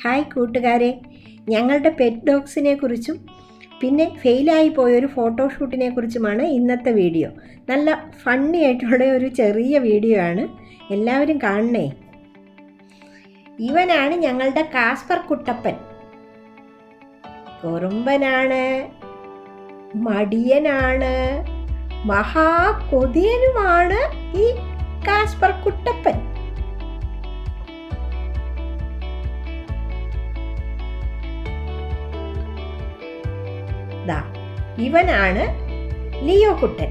hi കൂട്ടുകാരെ ഞങ്ങളുടെ pet ഡോഗ്സിനെ കുറിച്ചും പിന്നെ ഫെയിലായി പോയൊരു ഫോട്ടോഷൂട്ടിനെ കുറിച്ചുമാണ് ഇന്നത്തെ വീഡിയോ നല്ല ഫണ്ണി ആയിട്ടുള്ള ഒരു ചെറിയ വീഡിയോ ആണ് എല്ലാവരും കാണണേ ഇവനാണ് ഞങ്ങളുടെ കാസ്പർ കുട്ടപ്പൻ കുറുമ്പനാണ് മടിയനാണ് മഹാകൊതിയനുമാണ് ഈ കാസ്പർ കുട്ടപ്പൻ ദാ ഇവനാണ് ലിയോ കുട്ടൻ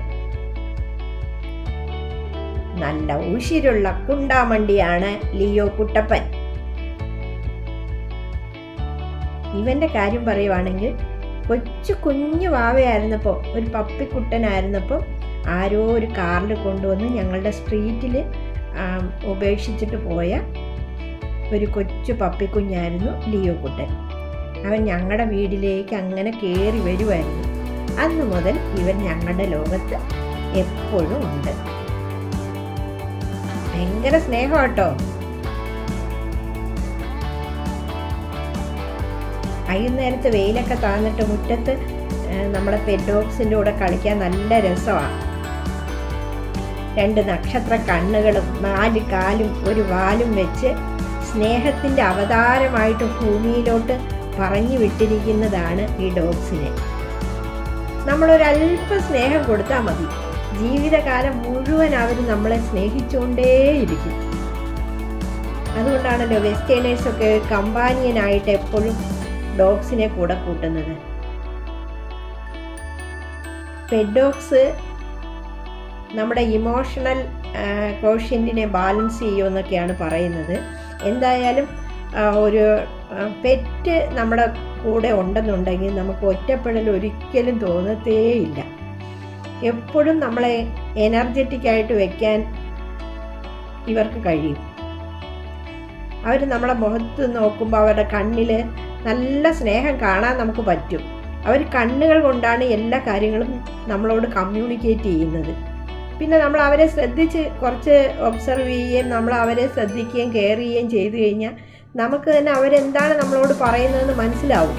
നല്ല ഉശിരുള്ള കുണ്ടാമണ്ടിയാണ് ലിയോ കുട്ടപ്പൻ ഇവന്റെ കാര്യം പറയുവാണെങ്കിൽ കൊച്ചു കുഞ്ഞു വാവയായിരുന്നപ്പോൾ ഒരു പപ്പിക്കുട്ടനായിരുന്നപ്പോൾ ആരോ ഒരു കാറിൽ കൊണ്ടുവന്ന് ഞങ്ങളുടെ സ്ട്രീറ്റിൽ ഉപേക്ഷിച്ചിട്ട് പോയ ഒരു കൊച്ചു പപ്പിക്കുഞ്ഞായിരുന്നു ലിയോ കുട്ടൻ അവൻ ഞങ്ങളുടെ വീട്ടിലേക്ക് അങ്ങനെ കയറി വരുമായിരുന്നു അന്ന് മുതൽ ഇവൻ ഞങ്ങളുടെ ലോകത്ത് എപ്പോഴും ഉണ്ട് ഭയങ്കര സ്നേഹം കേട്ടോ വൈകുന്നേരത്ത് വെയിലൊക്കെ താന്നിട്ട് മുറ്റത്ത് നമ്മുടെ പെഡോഗ്സിൻ്റെ കൂടെ കളിക്കാൻ നല്ല രസമാണ് രണ്ട് നക്ഷത്ര കണ്ണുകളും നാല് കാലും ഒരു വാലും വെച്ച് സ്നേഹത്തിൻ്റെ അവതാരമായിട്ട് ഭൂമിയിലോട്ട് പറഞ്ഞു വിട്ടിരിക്കുന്നതാണ് ഈ ഡോഗ്സിനെ നമ്മളൊരല്പ സ്നേഹം കൊടുത്താൽ മതി ജീവിതകാലം മുഴുവൻ അവർ നമ്മളെ സ്നേഹിച്ചുകൊണ്ടേയിരിക്കും അതുകൊണ്ടാണല്ലോ വെസ്റ്റേണേഴ്സൊക്കെ കമ്പാനിയനായിട്ട് എപ്പോഴും ഡോഗ്സിനെ കൂടെ കൂട്ടുന്നത് പെറ്റ് ഡോഗ്സ് നമ്മുടെ ഇമോഷണൽ കോഷ്യൻറ്റിനെ ബാലൻസ് ചെയ്യുമെന്നൊക്കെയാണ് പറയുന്നത് എന്തായാലും ഒരു പെറ്റ് നമ്മുടെ കൂടെ ഉണ്ടെന്നുണ്ടെങ്കിൽ നമുക്ക് ഒറ്റപ്പെടൽ ഒരിക്കലും തോന്നത്തേയില്ല എപ്പോഴും നമ്മളെ എനർജറ്റിക് ആയിട്ട് വെക്കാൻ ഇവർക്ക് കഴിയും അവർ നമ്മളെ മുഖത്ത് നോക്കുമ്പോൾ അവരുടെ കണ്ണിൽ നല്ല സ്നേഹം കാണാൻ നമുക്ക് പറ്റും അവർ കണ്ണുകൾ കൊണ്ടാണ് എല്ലാ കാര്യങ്ങളും നമ്മളോട് കമ്മ്യൂണിക്കേറ്റ് ചെയ്യുന്നത് പിന്നെ നമ്മൾ അവരെ ശ്രദ്ധിച്ച് കുറച്ച് ഒബ്സർവ് ചെയ്യുകയും നമ്മൾ അവരെ ശ്രദ്ധിക്കുകയും കെയർ ചെയ്യുകയും ചെയ്തു കഴിഞ്ഞാൽ നമുക്ക് തന്നെ അവരെന്താണ് നമ്മളോട് പറയുന്നതെന്ന് മനസ്സിലാവും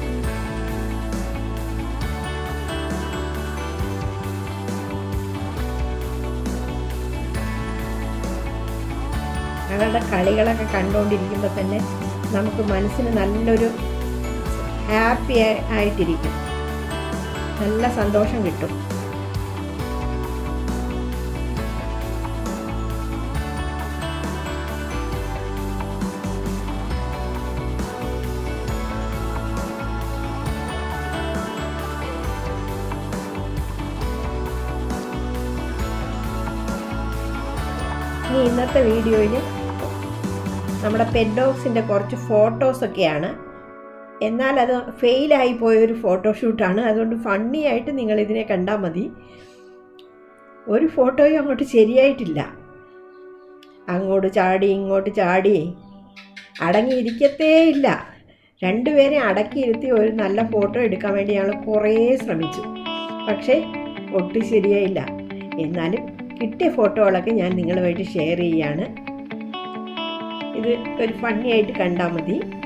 അവരുടെ കളികളൊക്കെ കണ്ടുകൊണ്ടിരിക്കുമ്പോൾ തന്നെ നമുക്ക് മനസ്സിന് നല്ലൊരു ഹാപ്പി ആയിട്ടിരിക്കും നല്ല സന്തോഷം കിട്ടും ഇനി ഇന്നത്തെ വീഡിയോയിൽ നമ്മുടെ പെറ്റ് ഡോഗ്സിൻ്റെ കുറച്ച് ഫോട്ടോസൊക്കെയാണ് എന്നാൽ അത് ഫെയിലായി പോയൊരു ഫോട്ടോഷൂട്ടാണ് അതുകൊണ്ട് ഫണ്ണി ആയിട്ട് നിങ്ങൾ ഇതിനെ കണ്ടാൽ മതി ഒരു ഫോട്ടോയും അങ്ങോട്ട് ശരിയായിട്ടില്ല അങ്ങോട്ട് ചാടി ഇങ്ങോട്ട് ചാടി അടങ്ങിയിരിക്കത്തേ ഇല്ല രണ്ടുപേരെ അടക്കിയിരുത്തി ഒരു നല്ല ഫോട്ടോ എടുക്കാൻ വേണ്ടി ഞങ്ങൾ കുറേ ശ്രമിച്ചു പക്ഷേ ഒട്ടും ശരിയായില്ല എന്നാലും കിട്ടിയ ഫോട്ടോകളൊക്കെ ഞാൻ നിങ്ങളുമായിട്ട് ഷെയർ ചെയ്യാണ് ഇത് ഒരു ഫണ്ണി ആയിട്ട് കണ്ടാൽ മതി